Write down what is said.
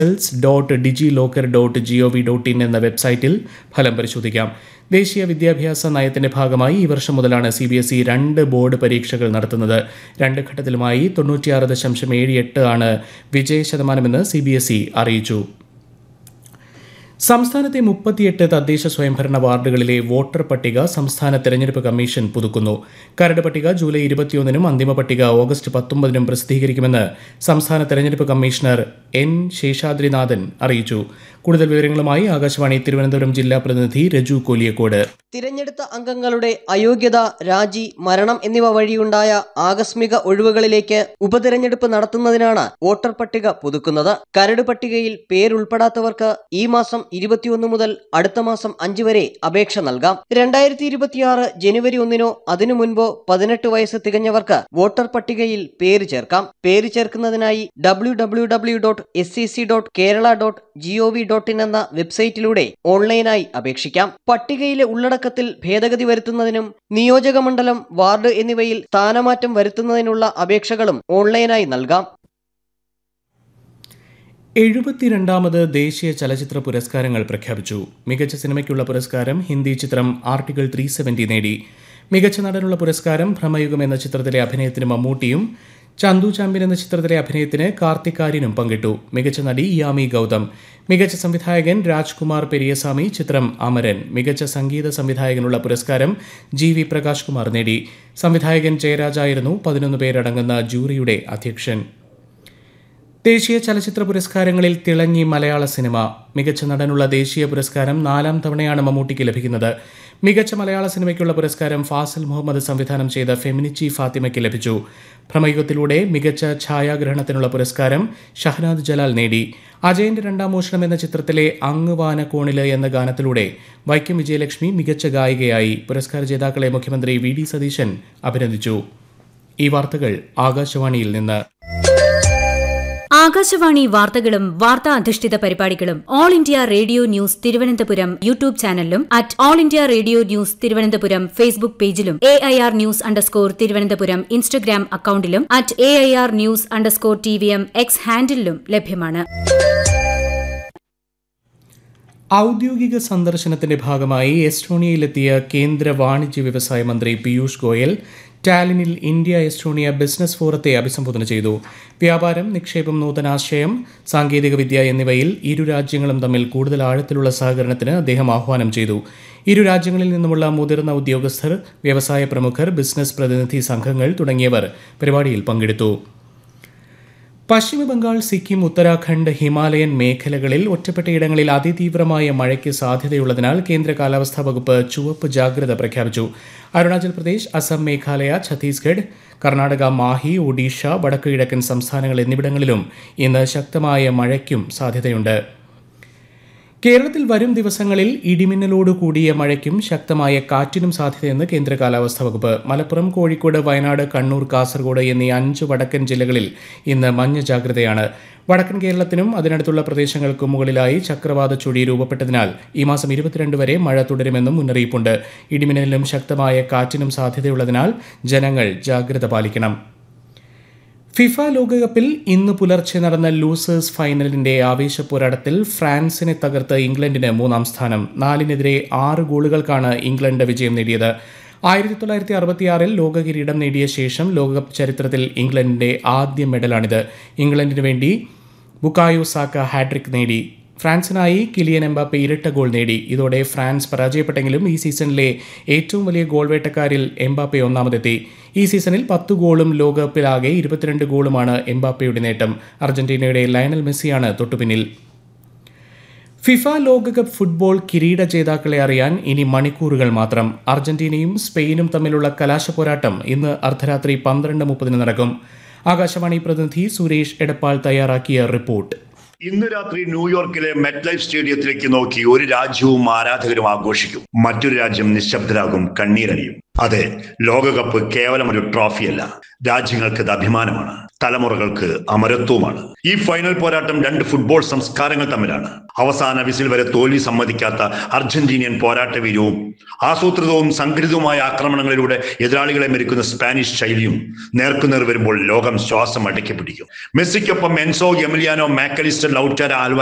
else dot DigiLocker dot G O V dot in എന്ന വെബ്സൈറ്റിൽ ഫലം പരിശോധിക്കാം ദേശീയ വിദ്യാഭ്യാസ നയത്തിന്റെ ഭാഗമായി ഈ വർഷം മുതലാണ് സി ബി എസ് ഇ രണ്ട് ബോർഡ് പരീക്ഷകൾ നടത്തുന്നത് രണ്ട് ഘട്ടത്തിലുമായി തൊണ്ണൂറ്റിയാറ് ദശാംശം ഏഴ് എട്ട് ആണ് വിജയ ശതമാനമെന്ന് സി ബി എസ് ഇ അറിയിച്ചു സംസ്ഥാനത്തെ മുപ്പത്തിയെട്ട് തദ്ദേശ സ്വയംഭരണ വാർഡുകളിലെ വോട്ടർ പട്ടിക സംസ്ഥാന തെരഞ്ഞെടുപ്പ് കമ്മീഷൻ പുതുക്കുന്നു കരട് പട്ടിക ജൂലൈ ഇരുപത്തിയൊന്നിനും അന്തിമ പട്ടിക ഓഗസ്റ്റ് പത്തൊമ്പതിനും പ്രസിദ്ധീകരിക്കുമെന്ന് സംസ്ഥാന തെരഞ്ഞെടുപ്പ് കമ്മീഷണർ എൻ ശേഷാദ്രിനാഥൻ അറിയിച്ചു കൂടുതൽ വിവരങ്ങളുമായി ആകാശവാണി തിരുവനന്തപുരം ജില്ലാ പ്രതിനിധി രജു കോലിയക്കോട് തിരഞ്ഞെടുത്ത അംഗങ്ങളുടെ അയോഗ്യത രാജി മരണം എന്നിവ വഴിയുണ്ടായ ആകസ്മിക ഒഴിവുകളിലേക്ക് ഉപതിരഞ്ഞെടുപ്പ് നടത്തുന്നതിനാണ് വോട്ടർ പട്ടിക പുതുക്കുന്നത് കരട് പട്ടികയിൽ പേരുൾപ്പെടാത്തവർക്ക് ഈ മാസം ഇരുപത്തിയൊന്ന് മുതൽ അടുത്ത മാസം അഞ്ച് വരെ അപേക്ഷ നൽകാം രണ്ടായിരത്തി ഇരുപത്തിയാറ് ജനുവരി ഒന്നിനോ അതിനു മുൻപോ പതിനെട്ട് വയസ്സ് തികഞ്ഞവർക്ക് വോട്ടർ പട്ടികയിൽ പേര് ചേർക്കാം പേര് ചേർക്കുന്നതിനായി W W W dot S C C dot Kerala dot G O V dot in എന്ന വെബ്സൈറ്റിലൂടെ ഓൺലൈനായി അപേക്ഷിക്കാം പട്ടികയിലെ ഉള്ളടക്കത്തിൽ ഭേദഗതി വരുത്തുന്നതിനും നിയോജക മണ്ഡലം വാർഡ് എന്നിവയിൽ സ്ഥാനമാറ്റം വരുത്തുന്നതിനുള്ള അപേക്ഷകളും ഓൺലൈനായി നൽകാം എഴുപത്തിരണ്ടാമത് ദേശീയ ചലച്ചിത്ര പുരസ്കാരങ്ങൾ പ്രഖ്യാപിച്ചു മികച്ച സിനിമയ്ക്കുള്ള പുരസ്കാരം ഹിന്ദി ചിത്രം ആർട്ടിക്കിൾ ത്രീ സെവൻറ്റി നേടി മികച്ച നടനുള്ള പുരസ്കാരം ഭ്രമയുഗം എന്ന ചിത്രത്തിലെ അഭിനയത്തിന് മമ്മൂട്ടിയും ചന്തു ചാമ്പ്യൻ എന്ന ചിത്രത്തിലെ അഭിനയത്തിന് കാർത്തികാര്യനും പങ്കിട്ടു മികച്ച നടി യാമി ഗൗതം മികച്ച സംവിധായകൻ രാജ്കുമാർ പെരിയസ്വാമി ചിത്രം അമരൻ മികച്ച സംഗീത സംവിധായകനുള്ള പുരസ്കാരം ജി വി പ്രകാശ് കുമാർ നേടി സംവിധായകൻ ജയരാജായിരുന്നു പതിനൊന്ന് പേരടങ്ങുന്ന ജൂറിയുടെ അധ്യക്ഷൻ ദേശീയ ചലച്ചിത്ര പുരസ്കാരങ്ങളിൽ തിളങ്ങി മലയാള സിനിമ മികച്ച നടനുള്ള ദേശീയ പുരസ്കാരം നാലാം തവണയാണ് മമ്മൂട്ടിക്ക് ലഭിക്കുന്നത് മികച്ച മലയാള സിനിമയ്ക്കുള്ള പുരസ്കാരം ഫാസിൽ മുഹമ്മദ് സംവിധാനം ചെയ്ത ഫെമിനിച്ചി ഫാത്തിമയ്ക്ക് ലഭിച്ചു ഭ്രമയുഗത്തിലൂടെ മികച്ച ഛായാഗ്രഹണത്തിനുള്ള പുരസ്കാരം ഷഹനാദ് ജലാൽ നേടി അജയന്റെ രണ്ടാം മോഷണം എന്ന ചിത്രത്തിലെ അങ്ങ് വാനക്കോണില് എന്ന ഗാനത്തിലൂടെ വൈക്കം വിജയലക്ഷ്മി മികച്ച ഗായികയായി പുരസ്കാര ജേതാക്കളെ മുഖ്യമന്ത്രി വി ഡി സതീശൻ അഭിനന്ദിച്ചു ഈ വാർത്തകൾ ആകാശവാണിയിൽ നിന്ന് ആകാശവാണി വാർത്തകളും വാർത്താ അധിഷ്ഠിത പരിപാടികളും All India Radio news Thiruvananthapuram YouTube ചാനലിലും at All India Radio news Thiruvananthapuram Facebook പേജിലും A I R news underscore Thiruvananthapuram Instagram അക്കൌണ്ടിലും at A I R news underscore T V M X ഹാൻഡിലും ലഭ്യമാണ് ഔദ്യോഗിക സന്ദർശനത്തിന്റെ ഭാഗമായി എസ്റ്റോണിയയിലെത്തിയ കേന്ദ്ര വാണിജ്യ വ്യവസായ മന്ത്രി പീയൂഷ് ഗോയൽ ടാലിനിൽ ഇന്ത്യ എസ്റ്റോണിയ ബിസിനസ് ഫോറത്തെ അഭിസംബോധന ചെയ്തു വ്യാപാരം നിക്ഷേപം നൂതനാശയം സാങ്കേതികവിദ്യ എന്നിവയിൽ ഇരു രാജ്യങ്ങളും തമ്മിൽ കൂടുതൽ ആഴത്തിലുള്ള സഹകരണത്തിന് അദ്ദേഹം ആഹ്വാനം ചെയ്തു ഇരു രാജ്യങ്ങളിൽ നിന്നുമുള്ള മുതിർന്ന ഉദ്യോഗസ്ഥർ വ്യവസായ പ്രമുഖർ ബിസിനസ് പ്രതിനിധി സംഘങ്ങൾ തുടങ്ങിയവർ പരിപാടിയിൽ പങ്കെടുത്തു പശ്ചിമബംഗാൾ സിക്കിം ഉത്തരാഖണ്ഡ് ഹിമാലയൻ മേഖലകളിൽ ഒറ്റപ്പെട്ടയിടങ്ങളിൽ അതിതീവ്രമായ മഴയ്ക്ക് സാധ്യതയുള്ളതിനാൽ കേന്ദ്ര കാലാവസ്ഥാ വകുപ്പ് ചുവപ്പ് ജാഗ്രത പ്രഖ്യാപിച്ചു അരുണാചൽ പ്രദേശ് അസം മേഘാലയ ഛത്തീസ്ഗഡ് കർണാടക മാഹി ഒഡീഷ വടക്കു കിഴക്കൻ സംസ്ഥാനങ്ങൾ എന്നിവിടങ്ങളിലും ഇന്ന് ശക്തമായ മഴയ്ക്കും സാധ്യതയുണ്ട് കേരളത്തിൽ വരും ദിവസങ്ങളിൽ ഇടിമിന്നലോട് കൂടിയ മഴയ്ക്കും ശക്തമായ കാറ്റിനും സാധ്യതയെന്ന് കേന്ദ്ര കാലാവസ്ഥാ വകുപ്പ് മലപ്പുറം കോഴിക്കോട് വയനാട് കണ്ണൂർ കാസർഗോഡ് എന്നീ അഞ്ച് വടക്കൻ ജില്ലകളിൽ ഇന്ന് മഞ്ഞ ജാഗ്രതയാണ് വടക്കൻ കേരളത്തിനും അതിനടുത്തുള്ള പ്രദേശങ്ങൾക്കും മുകളിലായി ചക്രവാത ചുഴി രൂപപ്പെട്ടതിനാൽ ഈ മാസം ഇരുപത്തിരണ്ട് വരെ മഴ തുടരുമെന്നും മുന്നറിയിപ്പുണ്ട് ഇടിമിന്നലിനും ശക്തമായ കാറ്റിനും സാധ്യതയുള്ളതിനാൽ ജനങ്ങൾ ജാഗ്രത പാലിക്കണം ഫിഫ ലോകകപ്പിൽ ഇന്ന് പുലർച്ചെ നടന്ന ലൂസേഴ്സ് ഫൈനലിന്റെ ആവേശ പോരാട്ടത്തിൽ ഫ്രാൻസിനെ തകർത്ത് ഇംഗ്ലണ്ടിന് മൂന്നാം സ്ഥാനം നാലിനെതിരെ ആറ് ഗോളുകൾക്കാണ് ഇംഗ്ലണ്ട് വിജയം നേടിയത് ആയിരത്തി തൊള്ളായിരത്തി അറുപത്തിയാറിൽ ലോക കിരീടം നേടിയ ശേഷം ലോകകപ്പ് ചരിത്രത്തിൽ ഇംഗ്ലണ്ടിന്റെ ആദ്യ മെഡലാണിത് ഇംഗ്ലണ്ടിന് വേണ്ടി ബുക്കായോ സാക്ക ഹാട്രിക് നേടി ഫ്രാൻസിനായി കിലിയൻ എംബാപ്പെ ഇരട്ട ഗോൾ നേടി ഇതോടെ ഫ്രാൻസ് പരാജയപ്പെട്ടെങ്കിലും ഈ സീസണിലെ ഏറ്റവും വലിയ ഗോൾ വേട്ടക്കാരിൽ എംബാപ്പെ ഒന്നാമതെത്തി ഈ സീസണിൽ പത്ത് ഗോളും ലോകകപ്പിലാകെ ഇരുപത്തിരണ്ട് ഗോളുമാണ് എംബാപ്പയുടെ നേട്ടം അർജന്റീനയുടെ ലയണൽ മെസ്സിയാണ് തൊട്ടുപിന്നിൽ ഫിഫ ലോകകപ്പ് ഫുട്ബോൾ കിരീട ജേതാക്കളെ അറിയാൻ ഇനി മണിക്കൂറുകൾ മാത്രം അർജന്റീനയും സ്പെയിനും തമ്മിലുള്ള കലാശ പോരാട്ടം ഇന്ന് അർദ്ധരാത്രി പന്ത്രണ്ട് മുപ്പതിന് നടക്കും ആകാശവാണി പ്രതിനിധി സുരേഷ് എടപ്പാൾ തയ്യാറാക്കിയ റിപ്പോർട്ട് ഇന്ന് രാത്രി ന്യൂയോർക്കിലെ മെറ്റ് ലൈഫ് സ്റ്റേഡിയത്തിലേക്ക് നോക്കി ഒരു രാജ്യവും ആരാധകരും ആഘോഷിക്കും മറ്റൊരു രാജ്യം നിശബ്ദരാകും കണ്ണീരണിയും അതെ ലോകകപ്പ് കേവലം ഒരു ട്രോഫിയല്ല രാജ്യങ്ങൾക്ക് ഇത് അഭിമാനമാണ് തലമുറകൾക്ക് അമരത്വമാണ് ഈ ഫൈനൽ പോരാട്ടം രണ്ട് ഫുട്ബോൾ സംസ്കാരങ്ങൾ തമ്മിലാണ് അവസാന വിസിൽ വരെ തോൽവി സമ്മതിക്കാത്ത അർജന്റീനിയൻ പോരാട്ട വീര്യവും ആസൂത്രിതവും സംഘടിതവുമായ ആക്രമണങ്ങളിലൂടെ എതിരാളികളെ മെരുക്കുന്ന സ്പാനിഷ് ശൈലിയും നേർക്കുനേർ വരുമ്പോൾ ലോകം ശ്വാസം അടക്കി പിടിക്കും മെസ്സിക്കൊപ്പം Enzo Emiliano Mac Allister Lautaro Alva